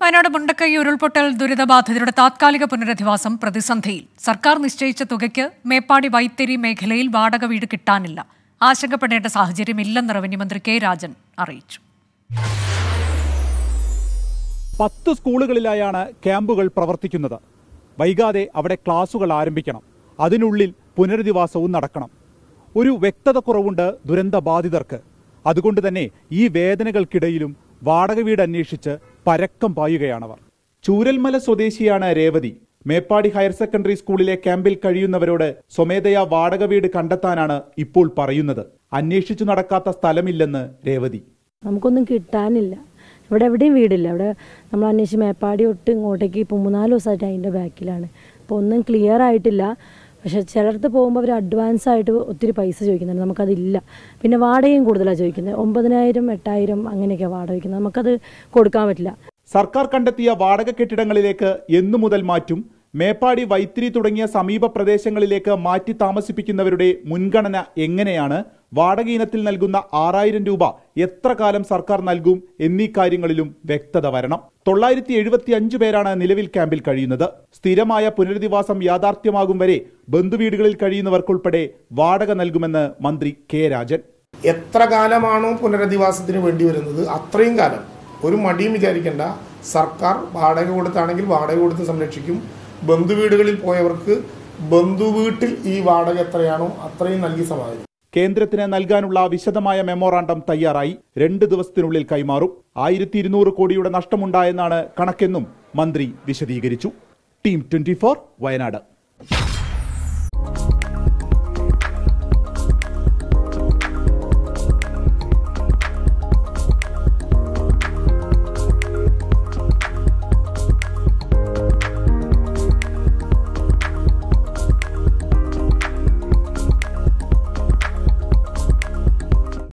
വയനാട് മുണ്ടക്കൈ ഉരുൾപൊട്ടൽ ദുരിതബാധിതരുടെ താത്കാലിക പുനരധിവാസം പ്രതിസന്ധിയിൽ സർക്കാർ നിശ്ചയിച്ച തുകയ്ക്ക് മേപ്പാടി വൈത്തിരി മേഖലയിൽ വാടക വീട് കിട്ടാനില്ല ആശങ്കപ്പെടേണ്ട സാഹചര്യമില്ലെന്ന് റവന്യൂ മന്ത്രി കെ രാജൻ അറിയിച്ചു പത്ത് സ്കൂളുകളിലായാണ് ക്യാമ്പുകൾ പ്രവർത്തിക്കുന്നത് വൈകാതെ അവിടെ ക്ലാസുകൾ ആരംഭിക്കണം അതിനുള്ളിൽ പുനരധിവാസവും നടക്കണം ഒരു വ്യക്തത കുറവുണ്ട് ദുരന്തബാധിതർക്ക് അതുകൊണ്ട് തന്നെ ഈ വേദനകൾക്കിടയിലും വാടക വീട് അന്വേഷിച്ച് പരക്കം പായുകയാണവർ ചൂരൽമല സ്വദേശിയാണ് രേവതി മേപ്പാടി ഹയർ സെക്കൻഡറി സ്കൂളിലെ ക്യാമ്പിൽ കഴിയുന്നവരോട് സ്വമേധയാ വാടക വീട് കണ്ടെത്താനാണ് ഇപ്പോൾ പറയുന്നത് അന്വേഷിച്ചു നടക്കാത്ത സ്ഥലമില്ലെന്ന് രേവതി നമുക്കൊന്നും കിട്ടാനില്ല ഇവിടെ എവിടെയും വീടില്ല ഇവിടെ നമ്മൾ അന്വേഷിച്ച് മേപ്പാടി തൊട്ട് ഇങ്ങോട്ടേക്ക് ഇപ്പോൾ മൂന്നാല് ദിവസമായിട്ട് അതിൻ്റെ ബാക്കിലാണ് അപ്പോൾ ഒന്നും ക്ലിയർ ആയിട്ടില്ല പക്ഷേ ചിലടത്ത് പോകുമ്പോൾ അവർ അഡ്വാൻസ് ആയിട്ട് ഒത്തിരി പൈസ ചോദിക്കുന്നുണ്ട് നമുക്കതില്ല പിന്നെ വാടകയും കൂടുതലാണ് ചോദിക്കുന്നത് ഒമ്പതിനായിരം എട്ടായിരം അങ്ങനെയൊക്കെയാണ് വാടക ചോദിക്കുന്നത് നമുക്കത് കൊടുക്കാൻ പറ്റില്ല സർക്കാർ കണ്ടെത്തിയ വാടക കെട്ടിടങ്ങളിലേക്ക് എന്നു മുതൽ മാറ്റും മേപ്പാടി വൈത്തിരി തുടങ്ങിയ സമീപ പ്രദേശങ്ങളിലേക്ക് മാറ്റി താമസിപ്പിക്കുന്നവരുടെ മുൻഗണന എങ്ങനെയാണ് വാടക ഇനത്തിൽ നൽകുന്ന ആറായിരം രൂപ എത്ര കാലം സർക്കാർ നൽകും എന്നീ കാര്യങ്ങളിലും വ്യക്തത വരണം തൊള്ളായിരത്തി എഴുപത്തി അഞ്ച് പേരാണ് നിലവിൽ ക്യാമ്പിൽ കഴിയുന്നത് സ്ഥിരമായ പുനരധിവാസം യാഥാർത്ഥ്യമാകും വരെ ബന്ധുവീടുകളിൽ കഴിയുന്നവർക്കുൾപ്പെടെ വാടക നൽകുമെന്ന് മന്ത്രി കെ രാജൻ എത്ര കാലമാണോ പുനരധിവാസത്തിന് വേണ്ടി വരുന്നത് അത്രയും കാലം ഒരു മടിയും വിചാരിക്കേണ്ട സർക്കാർ വാടക കൊടുത്താണെങ്കിൽ വാടക കൊടുത്ത് സംരക്ഷിക്കും ബന്ധുവീടുകളിൽ പോയവർക്ക് ബന്ധുവീട്ടിൽ ഈ വാടക എത്രയാണോ അത്രയും നൽകി സമാധാനം കേന്ദ്രത്തിന് നൽകാനുള്ള വിശദമായ മെമ്മോറാണ്ടം തയ്യാറായി രണ്ട് ദിവസത്തിനുള്ളിൽ കൈമാറും ആയിരത്തി ഇരുന്നൂറ് കോടിയുടെ നഷ്ടമുണ്ടായെന്നാണ് കണക്കെന്നും മന്ത്രി വിശദീകരിച്ചു ടീം ട്വന്റി വയനാട്